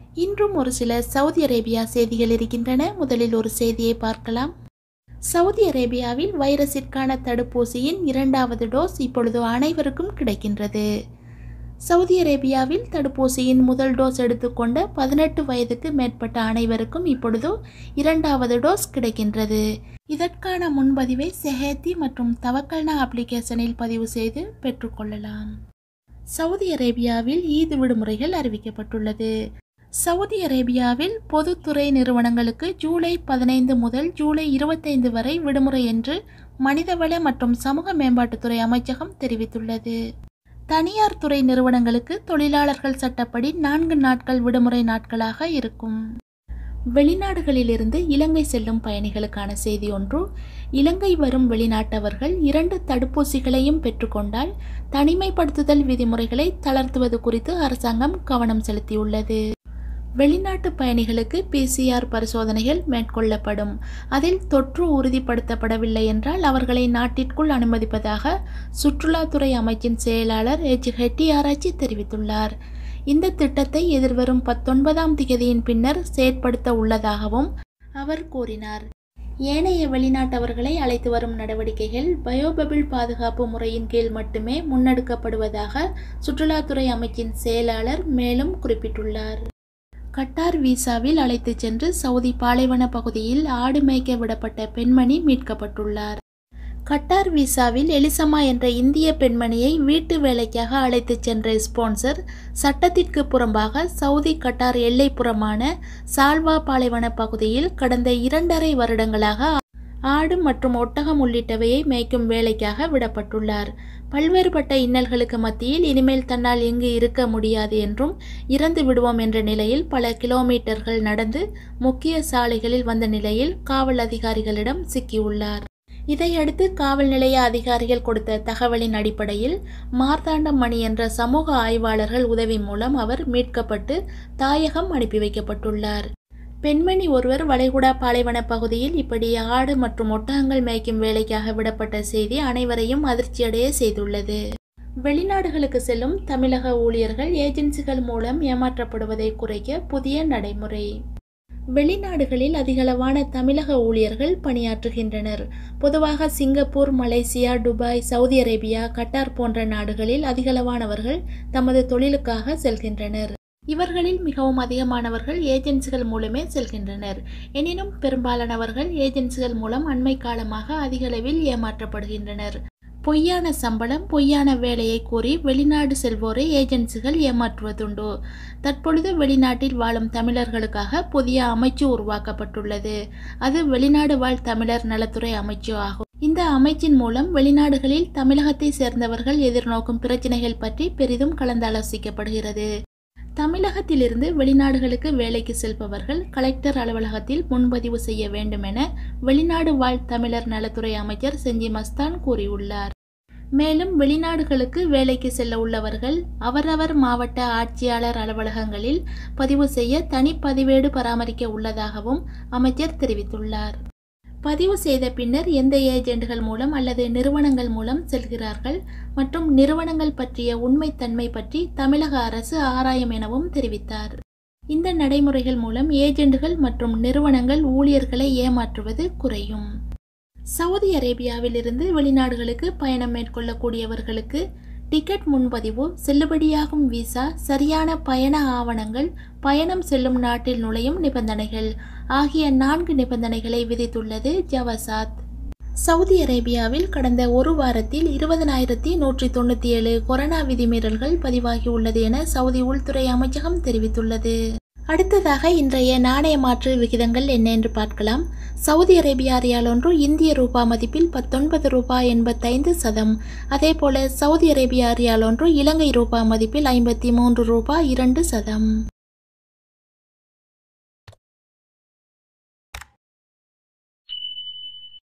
இன்றும் ஒரு சில சவுதி அரேபியா செய்திகள் இருக்கின்றன முதலில் ஒரு செய்தியை பார்க்கலாம் சவுதி அரேபியாவில் வைரஸிற்கான தடுப்பூசியின் இரண்டாவது டோஸ் இப்பொழுது அனைவருக்கும் கிடைக்கின்றது சவுதி அரேபியாவில் தடுப்பூசியின் முதல் டோஸ் எடுத்துக்கொண்ட பதினெட்டு வயதுக்கு மேற்பட்ட அனைவருக்கும் இப்பொழுது இரண்டாவது டோஸ் கிடைக்கின்றது இதற்கான முன்பதிவை செஹேத்தி மற்றும் தவக்கல்னா அப்ளிகேஷனில் பதிவு செய்து பெற்றுக்கொள்ளலாம் சவுதி அரேபியாவில் ஈது விடுமுறைகள் அறிவிக்கப்பட்டுள்ளது சவுதி அரேபியாவில் பொதுத்துறை நிறுவனங்களுக்கு ஜூலை பதினைந்து முதல் ஜூலை இருபத்தைந்து வரை விடுமுறை என்று மனிதவள மற்றும் சமூக மேம்பாட்டுத்துறை அமைச்சகம் தெரிவித்துள்ளது தனியார் துறை நிறுவனங்களுக்கு தொழிலாளர்கள் சட்டப்படி நான்கு நாட்கள் விடுமுறை நாட்களாக இருக்கும் வெளிநாடுகளிலிருந்து இலங்கை செல்லும் பயணிகளுக்கான செய்தி ஒன்று இலங்கை வரும் வெளிநாட்டவர்கள் இரண்டு தடுப்பூசிகளையும் பெற்றுக்கொண்டால் தனிமைப்படுத்துதல் விதிமுறைகளை தளர்த்துவது குறித்து அரசாங்கம் கவனம் செலுத்தியுள்ளது வெளிநாட்டு பயணிகளுக்கு பிசிஆர் பரிசோதனைகள் மேற்கொள்ளப்படும் அதில் தொற்று உறுதிப்படுத்தப்படவில்லை என்றால் அவர்களை நாட்டிற்குள் அனுமதிப்பதாக சுற்றுலாத்துறை அமைச்சின் செயலாளர் எச் ஹெட்டி ஆராய்ச்சி தெரிவித்துள்ளார் இந்த திட்டத்தை எதிர்வரும் பத்தொன்பதாம் திகதியின் பின்னர் செயற்படுத்த உள்ளதாகவும் அவர் கூறினார் ஏனைய வெளிநாட்டவர்களை அழைத்து வரும் நடவடிக்கைகள் பயோபபிள் பாதுகாப்பு முறையின் கீழ் மட்டுமே முன்னெடுக்கப்படுவதாக சுற்றுலாத்துறை அமைச்சின் செயலாளர் மேலும் குறிப்பிட்டுள்ளார் கட்டார் விசாவில் அழைத்துச் சென்று சவுதி பாலைவன பகுதியில் ஆடு மேய்க்க விடப்பட்ட பெண்மணி மீட்கப்பட்டுள்ளார் கட்டார் விசாவில் எலிசமா என்ற இந்திய பெண்மணியை வீட்டு வேலைக்காக அழைத்துச் சென்ற ஸ்பான்சர் சட்டத்திற்கு புறம்பாக சவுதி கட்டார் எல்லைப்புறமான சால்வா பாலைவன பகுதியில் கடந்த இரண்டரை வருடங்களாக ஆடு மற்றும் ஒட்டகம் உள்ளிட்டவையை மேய்க்கும் வேலைக்காக விடப்பட்டுள்ளார் பல்வேறுபட்ட இன்னல்களுக்கு மத்தியில் இனிமேல் தன்னால் இங்கு இருக்க முடியாது என்றும் இறந்து விடுவோம் என்ற நிலையில் பல கிலோமீட்டர்கள் நடந்து முக்கிய சாலைகளில் வந்த நிலையில் காவல் அதிகாரிகளிடம் சிக்கியுள்ளார் இதையடுத்து காவல் நிலைய அதிகாரிகள் கொடுத்த தகவலின் அடிப்படையில் மார்த்தாண்டம் மணி என்ற சமூக ஆய்வாளர்கள் உதவி மூலம் அவர் மீட்கப்பட்டு தாயகம் அனுப்பி வைக்கப்பட்டுள்ளார் பெண்மணி ஒருவர் வளைகுடா பாலைவன பகுதியில் இப்படி ஆடு மற்றும் ஒட்டகங்கள் மேய்க்கும் வேலைக்காக விடப்பட்ட செய்தி அனைவரையும் அதிர்ச்சியடைய செய்துள்ளது வெளிநாடுகளுக்கு செல்லும் தமிழக ஊழியர்கள் ஏஜென்சிகள் மூலம் ஏமாற்றப்படுவதை குறைக்க புதிய நடைமுறை வெளிநாடுகளில் அதிகளவான தமிழக ஊழியர்கள் பணியாற்றுகின்றனர் பொதுவாக Singapore Malaysia Dubai Saudi Arabia Qatar போன்ற நாடுகளில் அதிகளவானவர்கள் தமது தொழிலுக்காக செல்கின்றனர் இவர்களில் மிகவும் அதிகமானவர்கள் ஏஜென்சிகள் மூலமே செல்கின்றனர் எனினும் பெரும்பாலானவர்கள் ஏஜென்சிகள் மூலம் அண்மை காலமாக அதிகளவில் ஏமாற்றப்படுகின்றனர் பொய்யான சம்பளம் பொய்யான வேலையை கூறி வெளிநாடு செல்வோரை ஏஜென்சிகள் ஏமாற்றுவதுண்டு தற்பொழுது வெளிநாட்டில் வாழும் தமிழர்களுக்காக புதிய அமைச்சு உருவாக்கப்பட்டுள்ளது அது வெளிநாடு வாழ் தமிழர் நலத்துறை அமைச்சு ஆகும் இந்த அமைச்சின் மூலம் வெளிநாடுகளில் தமிழகத்தை சேர்ந்தவர்கள் எதிர்நோக்கும் பிரச்சினைகள் பற்றி பெரிதும் கலந்தாலோசிக்கப்படுகிறது தமிழகத்திலிருந்து வெளிநாடுகளுக்கு வேலைக்கு செல்பவர்கள் கலெக்டர் அலுவலகத்தில் முன்பதிவு செய்ய வேண்டும் என வெளிநாடு வாழ் தமிழர் நலத்துறை அமைச்சர் செஞ்சி மஸ்தான் கூறியுள்ளார் மேலும் வெளிநாடுகளுக்கு வேலைக்கு செல்ல உள்ளவர்கள் அவரவர் மாவட்ட ஆட்சியாளர் அலுவலகங்களில் பதிவு செய்ய தனிப்பதிவேடு பராமரிக்க உள்ளதாகவும் அமைச்சர் தெரிவித்துள்ளார் பதிவு செய்த பின்னர் எந்த ஏஜெண்டுகள் மூலம் அல்லது நிறுவனங்கள் மூலம் செல்கிறார்கள் மற்றும் நிறுவனங்கள் பற்றிய உண்மைத்தன்மை பற்றி தமிழக அரசு ஆராயும் எனவும் தெரிவித்தார் இந்த நடைமுறைகள் மூலம் ஏஜெண்டுகள் மற்றும் நிறுவனங்கள் ஊழியர்களை ஏமாற்றுவது குறையும் சவுதி அரேபியாவிலிருந்து வெளிநாடுகளுக்கு பயணம் மேற்கொள்ளக்கூடியவர்களுக்கு டிக்கெட் முன்பதிவு செல்லுபடியாகும் விசா சரியான பயண ஆவணங்கள் பயணம் செல்லும் நாட்டில் நுழையும் நிபந்தனைகள் ஆகிய நான்கு நிபந்தனைகளை விதித்துள்ளது ஜவசாத் சவுதி அரேபியாவில் கடந்த ஒரு வாரத்தில் இருபதனாயிரத்தி நூற்றி தொண்ணூற்றி ஏழு கொரோனா விதிமீறல்கள் பதிவாகியுள்ளது என சவுதி உள்துறை அமைச்சகம் தெரிவித்துள்ளது அடுத்ததாக இன்றைய நாணய மாற்று விகிதங்கள் என்ன என்று பார்க்கலாம் சவுதி அரேபியா ரியால் ஒன்று இந்திய ரூபா மதிப்பில் பத்தொன்பது ரூபாய் எண்பத்தைந்து சதம் அதேபோல சவுதி அரேபியா ரியால் ஒன்று இலங்கை ரூபா மதிப்பில் ஐம்பத்தி மூன்று ரூபாய் இரண்டு சதம்